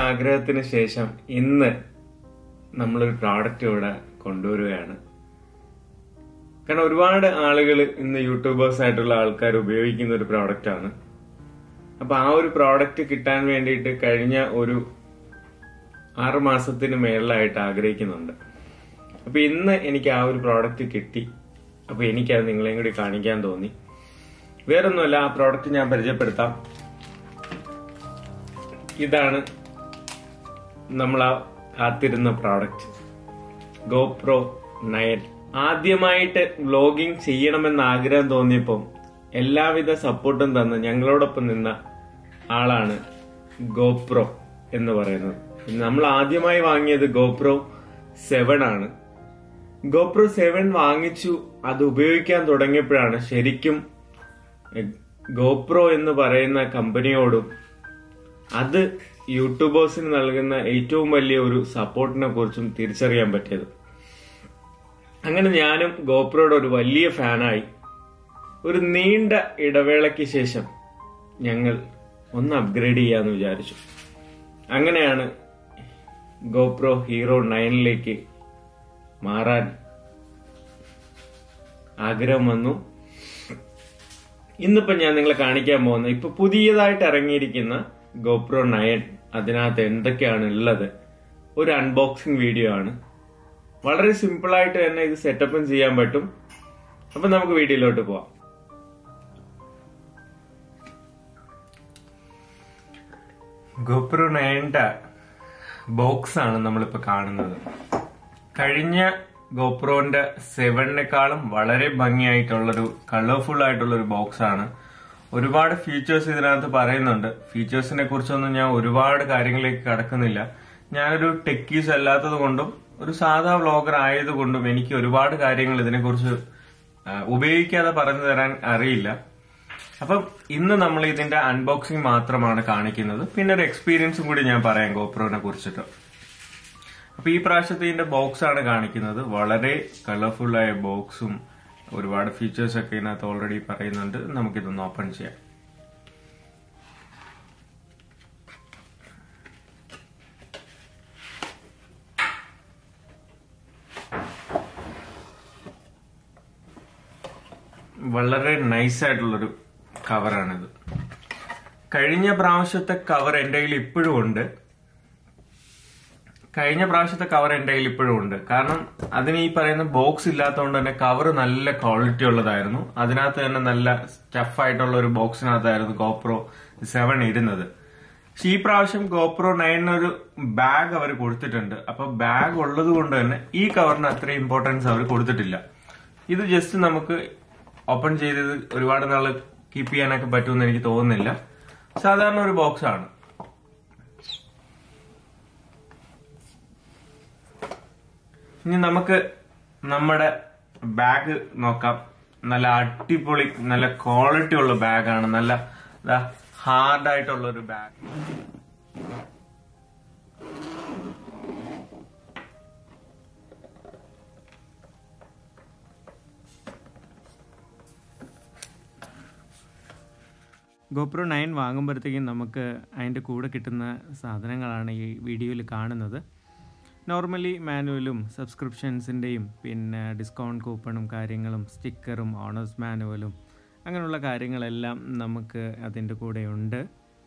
ആഗ്രഹത്തിന് ശേഷം ഇന്ന് നമ്മളൊരു പ്രോഡക്റ്റ് ഇവിടെ കൊണ്ടുവരികയാണ് കാരണം ഒരുപാട് ആളുകൾ ഇന്ന് യൂട്യൂബേഴ്സ് ആയിട്ടുള്ള ആൾക്കാർ ഉപയോഗിക്കുന്ന ഒരു പ്രോഡക്റ്റ് ആണ് അപ്പൊ ആ ഒരു പ്രോഡക്റ്റ് കിട്ടാൻ വേണ്ടിയിട്ട് കഴിഞ്ഞ ഒരു ആറ് മാസത്തിന് മേളിലായിട്ട് ആഗ്രഹിക്കുന്നുണ്ട് അപ്പൊ ഇന്ന് എനിക്ക് ആ ഒരു പ്രോഡക്റ്റ് കിട്ടി അപ്പൊ എനിക്കത് നിങ്ങളെയും കൂടി കാണിക്കാൻ തോന്നി വേറൊന്നുമല്ല ആ പ്രോഡക്റ്റ് ഞാൻ പരിചയപ്പെടുത്താം ഇതാണ് നമ്മൾ ആ കാത്തിരുന്ന പ്രോഡക്റ്റ് ഗോപ്രോ നയൻ ആദ്യമായിട്ട് വ്ലോഗിംഗ് ചെയ്യണമെന്ന് ആഗ്രഹം തോന്നിയപ്പം എല്ലാവിധ സപ്പോർട്ടും തന്ന് ഞങ്ങളോടൊപ്പം നിന്ന ആളാണ് ഗോപ്രോ എന്ന് പറയുന്നത് നമ്മൾ ആദ്യമായി വാങ്ങിയത് ഗോപ്രോ സെവൻ ആണ് ഗോപ്രോ സെവൻ വാങ്ങിച്ചു അത് ഉപയോഗിക്കാൻ തുടങ്ങിയപ്പോഴാണ് ശരിക്കും ഗോപ്രോ എന്ന് പറയുന്ന കമ്പനിയോടും അത് യൂട്യൂബേഴ്സിന് നൽകുന്ന ഏറ്റവും വലിയ ഒരു സപ്പോർട്ടിനെ കുറിച്ചും തിരിച്ചറിയാൻ പറ്റിയത് അങ്ങനെ ഞാനും ഗോപ്രോയുടെ ഒരു വലിയ ഫാനായി ഒരു നീണ്ട ഇടവേളയ്ക്ക് ശേഷം ഞങ്ങൾ ഒന്ന് അപ്ഗ്രേഡ് ചെയ്യാന്ന് വിചാരിച്ചു അങ്ങനെയാണ് ഗോപ്രോ ഹീറോ നയനിലേക്ക് മാറാൻ ആഗ്രഹം വന്നു ഇന്നിപ്പോ ഞാൻ നിങ്ങളെ കാണിക്കാൻ പോകുന്ന ഇപ്പൊ പുതിയതായിട്ട് ഇറങ്ങിയിരിക്കുന്ന ഗോപ്രോ നയൻ അതിനകത്ത് എന്തൊക്കെയാണ് ഉള്ളത് ഒരു അൺബോക്സിംഗ് വീഡിയോ ആണ് വളരെ സിമ്പിൾ ആയിട്ട് തന്നെ ഇത് സെറ്റപ്പും ചെയ്യാൻ പറ്റും അപ്പൊ നമുക്ക് വീഡിയോയിലോട്ട് പോവാം ഗോപ്രോ നയൻ്റെ ബോക്സ് ആണ് നമ്മളിപ്പോ കാണുന്നത് കഴിഞ്ഞ ഗോപ്രോന്റെ സെവനിനേക്കാളും വളരെ ഭംഗിയായിട്ടുള്ളൊരു കളർഫുൾ ആയിട്ടുള്ളൊരു ബോക്സ് ആണ് ഒരുപാട് ഫീച്ചേഴ്സ് ഇതിനകത്ത് പറയുന്നുണ്ട് ഫീച്ചേഴ്സിനെ കുറിച്ചൊന്നും ഞാൻ ഒരുപാട് കാര്യങ്ങളിലേക്ക് കടക്കുന്നില്ല ഞാനൊരു ടെക്കീസ് അല്ലാത്തത് കൊണ്ടും ഒരു സാധാ വ്ളോഗർ ആയതുകൊണ്ടും എനിക്ക് ഒരുപാട് കാര്യങ്ങൾ ഇതിനെക്കുറിച്ച് ഉപയോഗിക്കാതെ പറഞ്ഞു തരാൻ അറിയില്ല അപ്പം ഇന്ന് നമ്മൾ ഇതിന്റെ അൺബോക്സിംഗ് മാത്രമാണ് കാണിക്കുന്നത് പിന്നെ ഒരു എക്സ്പീരിയൻസും കൂടി ഞാൻ പറയാം ഗോപ്രോനെ കുറിച്ചിട്ട് അപ്പൊ ഈ പ്രാവശ്യത്തെ ഇതിന്റെ ബോക്സ് ആണ് കാണിക്കുന്നത് വളരെ കളർഫുൾ ആയ ബോക്സും ഒരുപാട് ഫീച്ചേഴ്സ് ഒക്കെ ഇതിനകത്ത് ഓൾറെഡി പറയുന്നുണ്ട് നമുക്കിതൊന്ന് ഓപ്പൺ ചെയ്യാം വളരെ നൈസ് ആയിട്ടുള്ളൊരു കവറാണിത് കഴിഞ്ഞ പ്രാവശ്യത്തെ കവർ എൻ്റെ കയ്യിൽ ഇപ്പോഴും ഉണ്ട് കഴിഞ്ഞ പ്രാവശ്യത്തെ കവർ എൻ്റെ കയ്യിൽ ഇപ്പോഴും ഉണ്ട് കാരണം അതിന് ഈ പറയുന്ന ബോക്സ് ഇല്ലാത്തതുകൊണ്ട് തന്നെ കവർ നല്ല ക്വാളിറ്റി ഉള്ളതായിരുന്നു അതിനകത്ത് തന്നെ നല്ല സ്റ്റഫ് ആയിട്ടുള്ള ഒരു ബോക്സിനകത്തായിരുന്നു ഗോപ്രോ സെവൻ ഇരുന്നത് പക്ഷെ ഈ പ്രാവശ്യം ഗോപ്രോ നയനിന് ഒരു ബാഗ് അവർ കൊടുത്തിട്ടുണ്ട് അപ്പൊ ബാഗ് ഉള്ളത് കൊണ്ട് തന്നെ ഈ കവറിന് അത്ര ഇമ്പോർട്ടൻസ് അവർ കൊടുത്തിട്ടില്ല ഇത് ജസ്റ്റ് നമുക്ക് ഓപ്പൺ ചെയ്തത് ഒരുപാട് നാള് കീപ്പ് ചെയ്യാനൊക്കെ പറ്റുമെന്ന് എനിക്ക് തോന്നുന്നില്ല സാധാരണ ഒരു ബോക്സ് ആണ് ഇനി നമുക്ക് നമ്മുടെ ബാഗ് നോക്കാം നല്ല അടിപൊളി നല്ല ക്വാളിറ്റി ഉള്ള ബാഗാണ് നല്ല ഹാർഡ് ആയിട്ടുള്ള ഒരു ബാഗ് ഗോപ്രോ നയൻ വാങ്ങുമ്പോഴത്തേക്കും നമുക്ക് അതിൻ്റെ കൂടെ കിട്ടുന്ന സാധനങ്ങളാണ് ഈ വീഡിയോയിൽ കാണുന്നത് നോർമലി മാനുവലും സബ്സ്ക്രിപ്ഷൻസിൻ്റെയും പിന്നെ ഡിസ്കൗണ്ട് കൂപ്പണും കാര്യങ്ങളും സ്റ്റിക്കറും ഓണേഴ്സ് മാനുവലും അങ്ങനെയുള്ള കാര്യങ്ങളെല്ലാം നമുക്ക് അതിൻ്റെ കൂടെ ഉണ്ട്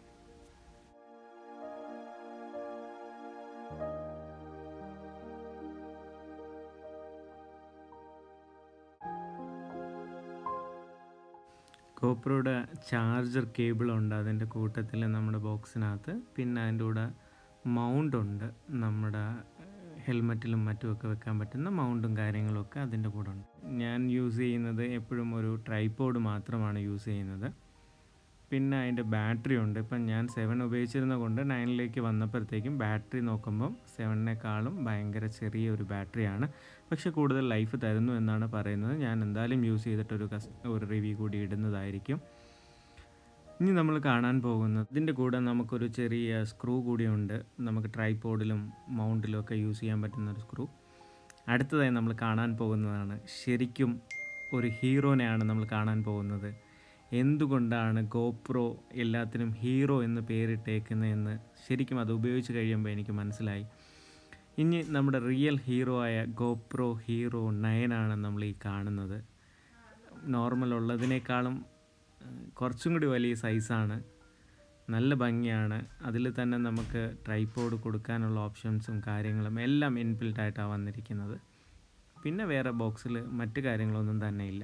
ഗോപ്രോയുടെ ചാർജർ കേബിളുണ്ട് അതിൻ്റെ കൂട്ടത്തിൽ നമ്മുടെ ബോക്സിനകത്ത് പിന്നെ അതിൻ്റെ കൂടെ മൗണ്ട് ഉണ്ട് നമ്മുടെ ഹെൽമറ്റിലും മറ്റുമൊക്കെ വെക്കാൻ പറ്റുന്ന മൗണ്ടും കാര്യങ്ങളൊക്കെ അതിൻ്റെ കൂടെ ഉണ്ട് ഞാൻ യൂസ് ചെയ്യുന്നത് എപ്പോഴും ഒരു ട്രൈപോഡ് മാത്രമാണ് യൂസ് ചെയ്യുന്നത് പിന്നെ അതിൻ്റെ ബാറ്ററി ഉണ്ട് ഇപ്പം ഞാൻ സെവൻ ഉപയോഗിച്ചിരുന്ന കൊണ്ട് നയനിലേക്ക് വന്നപ്പോഴത്തേക്കും ബാറ്ററി നോക്കുമ്പം സെവനിനേക്കാളും ഭയങ്കര ചെറിയ ഒരു ബാറ്ററിയാണ് പക്ഷെ കൂടുതൽ ലൈഫ് തരുന്നു എന്നാണ് പറയുന്നത് ഞാൻ എന്തായാലും യൂസ് ചെയ്തിട്ടൊരു കസ് ഒരു റിവ്യൂ കൂടി ഇടുന്നതായിരിക്കും ഇനി നമ്മൾ കാണാൻ പോകുന്നത് ഇതിൻ്റെ കൂടെ നമുക്കൊരു ചെറിയ സ്ക്രൂ കൂടിയുണ്ട് നമുക്ക് ട്രൈപോഡിലും മൗണ്ടിലും ഒക്കെ യൂസ് ചെയ്യാൻ പറ്റുന്ന ഒരു സ്ക്രൂ അടുത്തതായി നമ്മൾ കാണാൻ പോകുന്നതാണ് ശരിക്കും ഒരു ഹീറോനെയാണ് നമ്മൾ കാണാൻ പോകുന്നത് എന്തുകൊണ്ടാണ് ഗോപ്രോ എല്ലാത്തിനും ഹീറോ എന്ന് പേരിട്ടേക്കുന്നതെന്ന് ശരിക്കും അത് ഉപയോഗിച്ച് കഴിയുമ്പോൾ എനിക്ക് മനസ്സിലായി ഇനി നമ്മുടെ റിയൽ ഹീറോ ആയ ഗോപ്രോ ഹീറോ നയനാണ് നമ്മൾ ഈ കാണുന്നത് നോർമൽ ഉള്ളതിനേക്കാളും ഏഹ്, കുറച്ചും കൂടി വലിയ സൈസാണ് നല്ല ഭംഗിയാണ് അതിൽ തന്നെ നമുക്ക് ട്രൈപ്പോഡ് കൊടുക്കാനുള്ള ഓപ്ഷൻസും കാര്യങ്ങളും എല്ലാം ഇൻബിൽട്ടായിട്ടാണ് വന്നിരിക്കുന്നത് പിന്നെ വേറെ ബോക്സിൽ മറ്റു കാര്യങ്ങളൊന്നും തന്നെ ഇല്ല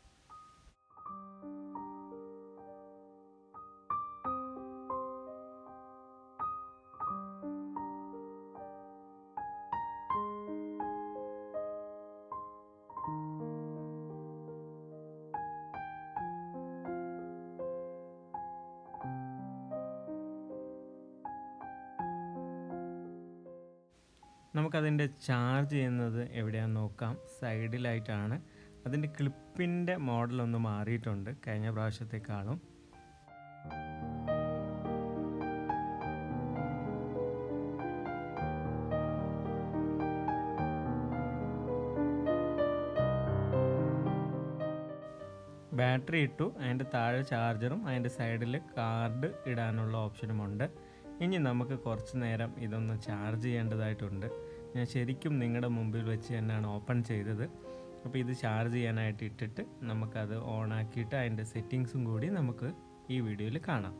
നമുക്കതിൻ്റെ ചാർജ് ചെയ്യുന്നത് എവിടെയാണെന്ന് നോക്കാം സൈഡിലായിട്ടാണ് അതിൻ്റെ ക്ലിപ്പിൻ്റെ മോഡലൊന്ന് മാറിയിട്ടുണ്ട് കഴിഞ്ഞ പ്രാവശ്യത്തെക്കാളും ബാറ്ററി ഇട്ടു അതിൻ്റെ താഴെ ചാർജറും അതിൻ്റെ സൈഡിൽ കാർഡ് ഇടാനുള്ള ഓപ്ഷനുമുണ്ട് ഇനി നമുക്ക് കുറച്ച് നേരം ഇതൊന്ന് ചാർജ് ചെയ്യേണ്ടതായിട്ടുണ്ട് ഞാൻ ശരിക്കും നിങ്ങളുടെ മുമ്പിൽ വെച്ച് തന്നെയാണ് ഓപ്പൺ ചെയ്തത് അപ്പോൾ ഇത് ചാർജ് ചെയ്യാനായിട്ട് ഇട്ടിട്ട് നമുക്കത് ഓൺ ആക്കിയിട്ട് അതിൻ്റെ സെറ്റിങ്സും കൂടി നമുക്ക് ഈ വീഡിയോയിൽ കാണാം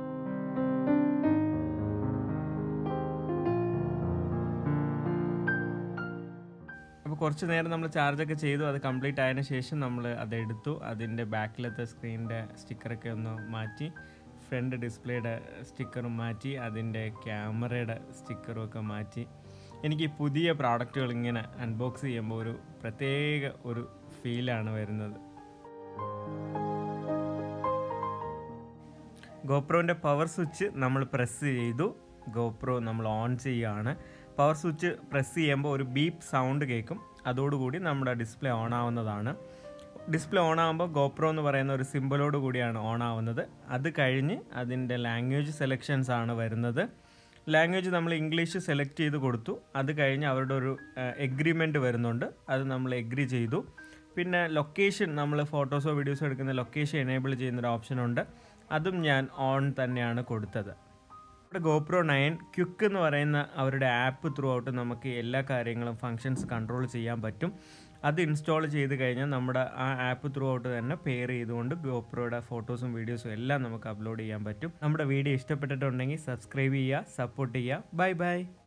അപ്പോൾ കുറച്ച് നേരം നമ്മൾ ചാർജൊക്കെ ചെയ്തു അത് കംപ്ലീറ്റ് ആയതിനു ശേഷം നമ്മൾ അതെടുത്തു അതിൻ്റെ ബാക്കിലത്തെ സ്ക്രീനിൻ്റെ സ്റ്റിക്കറൊക്കെ ഒന്ന് മാറ്റി ഫ്രണ്ട് ഡിസ്പ്ലേയുടെ സ്റ്റിക്കറും മാറ്റി അതിൻ്റെ ക്യാമറയുടെ സ്റ്റിക്കറും ഒക്കെ മാറ്റി എനിക്ക് ഈ പുതിയ പ്രോഡക്റ്റുകൾ ഇങ്ങനെ അൺബോക്സ് ചെയ്യുമ്പോൾ ഒരു പ്രത്യേക ഒരു ഫീലാണ് വരുന്നത് ഗോപ്രോൻ്റെ പവർ സ്വിച്ച് നമ്മൾ പ്രസ് ചെയ്തു ഗോപ്രോ നമ്മൾ ഓൺ ചെയ്യുകയാണ് പവർ സ്വിച്ച് പ്രസ് ചെയ്യുമ്പോൾ ഒരു ബീപ്പ് സൗണ്ട് കേൾക്കും അതോടുകൂടി നമ്മുടെ ഡിസ്പ്ലേ ഓൺ ആവുന്നതാണ് ഡിസ്പ്ലേ ഓൺ ആകുമ്പോൾ ഗോപ്രോ എന്ന് പറയുന്ന ഒരു സിമ്പിളോട് കൂടിയാണ് ഓൺ ആവുന്നത് അത് കഴിഞ്ഞ് അതിൻ്റെ ലാംഗ്വേജ് സെലക്ഷൻസ് ആണ് വരുന്നത് ലാംഗ്വേജ് നമ്മൾ ഇംഗ്ലീഷ് സെലക്ട് ചെയ്ത് കൊടുത്തു അത് കഴിഞ്ഞ് അവരുടെ ഒരു എഗ്രിമെൻറ്റ് വരുന്നുണ്ട് അത് നമ്മൾ എഗ്രി ചെയ്തു പിന്നെ ലൊക്കേഷൻ നമ്മൾ ഫോട്ടോസോ വീഡിയോസോ എടുക്കുന്ന ലൊക്കേഷൻ എനേബിൾ ചെയ്യുന്നൊരു ഓപ്ഷനുണ്ട് അതും ഞാൻ ഓൺ തന്നെയാണ് കൊടുത്തത് ഇവിടെ ഗോപ്രോ നയൻ ക്യുക്ക് എന്ന് പറയുന്ന അവരുടെ ആപ്പ് ത്രൂ ഔട്ട് നമുക്ക് എല്ലാ കാര്യങ്ങളും ഫങ്ഷൻസ് കൺട്രോൾ ചെയ്യാൻ പറ്റും അത് ഇൻസ്റ്റാൾ ചെയ്ത് കഴിഞ്ഞാൽ നമ്മുടെ ആ ആപ്പ് ത്രൂ ഔട്ട് തന്നെ പെയർ ചെയ്തുകൊണ്ട് ഗോപ്രോയുടെ ഫോട്ടോസും വീഡിയോസും എല്ലാം നമുക്ക് അപ്ലോഡ് ചെയ്യാൻ പറ്റും നമ്മുടെ വീഡിയോ ഇഷ്ടപ്പെട്ടിട്ടുണ്ടെങ്കിൽ സബ്സ്ക്രൈബ് ചെയ്യുക സപ്പോർട്ട് ചെയ്യുക ബൈ ബൈ